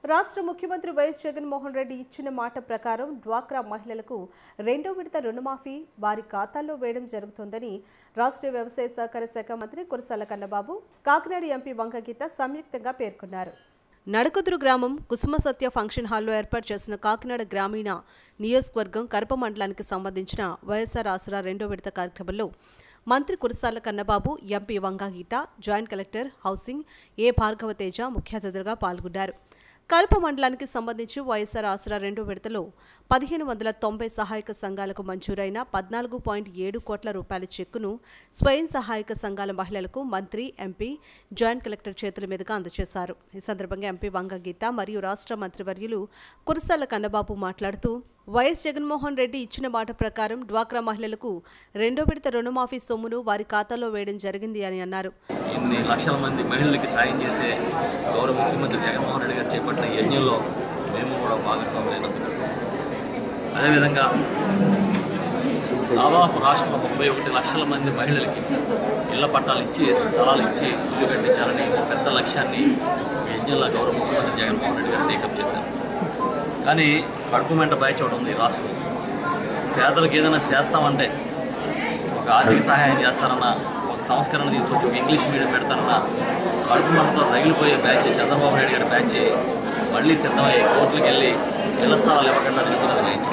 రాష్ట్ర ముఖ్యమంత్రి వైఎస్ జగన్మోహన్ రెడ్డి ఇచ్చిన మాట ప్రకారం డ్వాక్రా మహిళలకు రెండో విడత రుణమాఫీ వారి ఖాతాల్లో వేయడం జరుగుతోందని రాష్ట్ర వ్యవసాయ సహకార శాఖ మంత్రి కురసాల కన్నబాబు కాకినాడ ఎంపీ వంకగీత సంయుక్తంగా పేర్కొన్నారు నడకుదురు గ్రామం కుసుమ సత్య ఫంక్షన్ హాల్లో ఏర్పాటు చేసిన కాకినాడ గ్రామీణ నియోజకవర్గం కరప మండలానికి సంబంధించిన వైఎస్ఆర్ ఆసరా రెండో విడత కార్యక్రమంలో మంత్రి Kurasala Kannababu MP Vanga Geetha joint collector housing A Bhargava Teja ముఖ్య అతిథులుగా పాల్గొన్నారు కరప మండలానికి సంబంధించి వైఎస్ఆర్ ఆసరా రెండో విడతలో పదిహేను వందల తొంభై సహాయక సంఘాలకు మంజూరైన పద్నాలుగు పాయింట్ ఏడు కోట్ల రూపాయల చెక్కును స్వయం సహాయక సంఘాల మహిళలకు మంత్రి ఎంపీ జాయింట్ కలెక్టర్ చేతుల మీదుగా అందజేశారు ఈ సందర్భంగా ఎంపీ వంగగీత మరియు రాష్ట్ర మంత్రివర్యులు కురసాల కన్నబాబు మాట్లాడుతూ వైఎస్ జగన్మోహన్ రెడ్డి ఇచ్చిన మాట ప్రకారం డ్వాక్రా మహిళలకు రెండో విడత రుణమాఫీ సొమ్మును వారి ఖాతాలో వేయడం జరిగింది అని అన్నారు ఇన్ని లక్షల మంది మహిళలకి సాయం చేసే గౌరవ ముఖ్యమంత్రి జగన్మోహన్ రెడ్డి గారు చేపట్టిన యజ్ఞంలో మేము కూడా భాగస్వాములైనందుకు అదేవిధంగా దాదాపు రాష్ట్రంలో ముప్పై ఒకటి లక్షల మంది మహిళలకి ఇళ్ల పట్టాలు ఇచ్చి స్థలాలు ఇచ్చి ఇల్లు కట్టించాలని ఒక పెద్ద లక్ష్యాన్ని ఈ యజ్ఞంలో గౌరవ ముఖ్యమంత్రి జగన్మోహన్ రెడ్డి గారు టేకప్ చేశారు కానీ కడుపు మెంట బయచోట ఉంది ఈ రాష్ట్రం పేదలకు ఏదైనా చేస్తామంటే ఒక ఆర్థిక సహాయం చేస్తారన్నా ఒక సంస్కరణ తీసుకొచ్చి ఒక ఇంగ్లీష్ మీడియం పెడతారన్నా కడుపు మంటతో రగిలిపోయే బ్యాచ్ చంద్రబాబు నాయుడు గారి బ్యాచ్ మళ్ళీ సిద్ధమై కోర్టులకు వెళ్ళి ఇళ్ల స్థలాలు ఇవ్వకుండా నిలుపుదల చేయించారు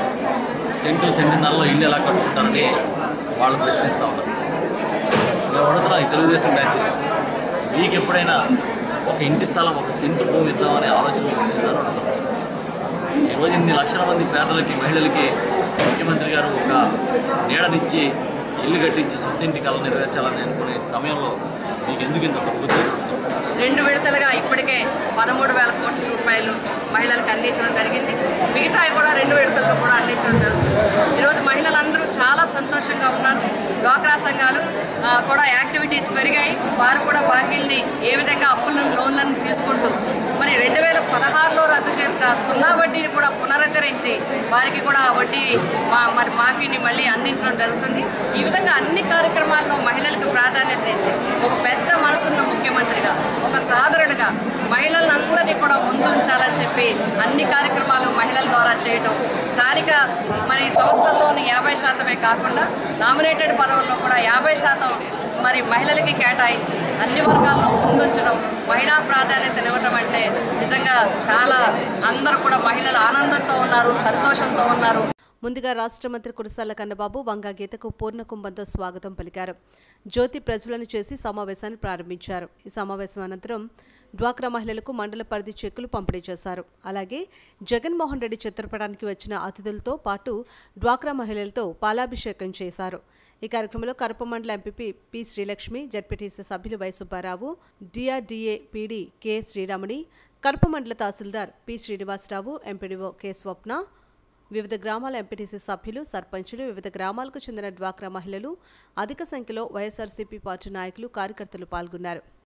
సెంటు సెంటున్నరలో ఇల్లు ఎలా కట్టుకుంటారని వాళ్ళు ప్రశ్నిస్తూ ఉన్నారు మేము అడుగుతున్నాం ఈ తెలుగుదేశం బ్యాచ్ మీకు ఎప్పుడైనా ఒక ఇంటి స్థలం ఒక సెంటు భూమి ఇద్దామనే ఆలోచన మీకు వచ్చిందని అడుగుతున్నాం ఈరోజు ఇన్ని లక్షల మంది పేదలకి మహిళలకి ముఖ్యమంత్రి గారు ఒక నీడనిచ్చి ఇల్లు కట్టించి సొంత ఇంటి కళ నెరవేర్చాలని అనుకునే సమయంలో మీకు ఎందుకు ఇంత ప్రభుత్వం రెండు విడతలుగా ఇప్పటికే పదమూడు వేల కోట్ల రూపాయలు మహిళలకు అందించడం జరిగింది మిగతావి కూడా రెండు విడతల్లో కూడా అందించడం జరుగుతుంది ఈరోజు మహిళలందరూ చాలా సంతోషంగా ఉన్నారు డ్వాక్రా సంఘాలు ఆ, కూడా యాక్టివిటీస్ పెరిగాయి వారు కూడా బాకీల్ని ఏ విధంగా అప్పులను లోన్లను తీసుకుంటూ మరి రెండు వేల పదహారులో రద్దు చేసిన సున్నా వడ్డీని కూడా పునరుద్ధరించి వారికి కూడా ఆ వడ్డీ మా మరి మాఫీని మళ్ళీ అందించడం జరుగుతుంది ఈ విధంగా అన్ని కార్యక్రమాల్లో మహిళలకు ప్రాధాన్యత ఇచ్చి ఒక పెద్ద మనసున్న ముఖ్యమంత్రిగా ఒక సాదరుడుగా మహిళలందరినీ కూడా ముందు ఉంచాలని చెప్పి అన్ని కార్యక్రమాలు మహిళల ద్వారా చేయటం స్థానిక మరి సంస్థల్లోని యాభై శాతమే కాకుండా నామినేటెడ్ పదవుల్లో కూడా యాభై శాతం మరి మహిళలకి కేటాయించి అన్ని వర్గాల్లో ముందుంచడం మహిళా ప్రాధాన్యత ఇవ్వటం అంటే నిజంగా చాలా అందరూ కూడా మహిళలు ఆనందంతో ఉన్నారు సంతోషంతో ఉన్నారు ముందుగా రాష్ట్ర మంత్రి కురసాల కన్నబాబు వంగా గీతకు పూర్ణ కుంభంతో స్వాగతం పలికారు జ్యోతి ప్రజ్వలన చేసి సమావేశాన్ని ప్రారంభించారు ఈ సమావేశం అనంతరం డ్వాక్రా మహిళలకు మండల పరిధి చెక్కులు పంపిణీ చేశారు అలాగే జగన్మోహన్ రెడ్డి చిత్రపటానికి వచ్చిన అతిథులతో పాటు డ్వాక్రా మహిళలతో పాలాభిషేకం చేశారు ఈ కార్యక్రమంలో కరప మండల ఎంపీపీ పి శ్రీలక్ష్మి జడ్పీటీసీ సభ్యులు Y Subbarao DRDA PD K Sriramani Karapa మండల tahsildar P Srinivasarao MPDO K Swapna వివిధ గ్రామాల ఎంపీటీసీ సభ్యులు సర్పంచులు వివిధ గ్రామాలకు చెందిన డ్వాక్రా మహిళలు అధిక సంఖ్యలో వైఎస్ఆర్సీపీ పార్టీ నాయకులు కార్యకర్తలు పాల్గొన్నారు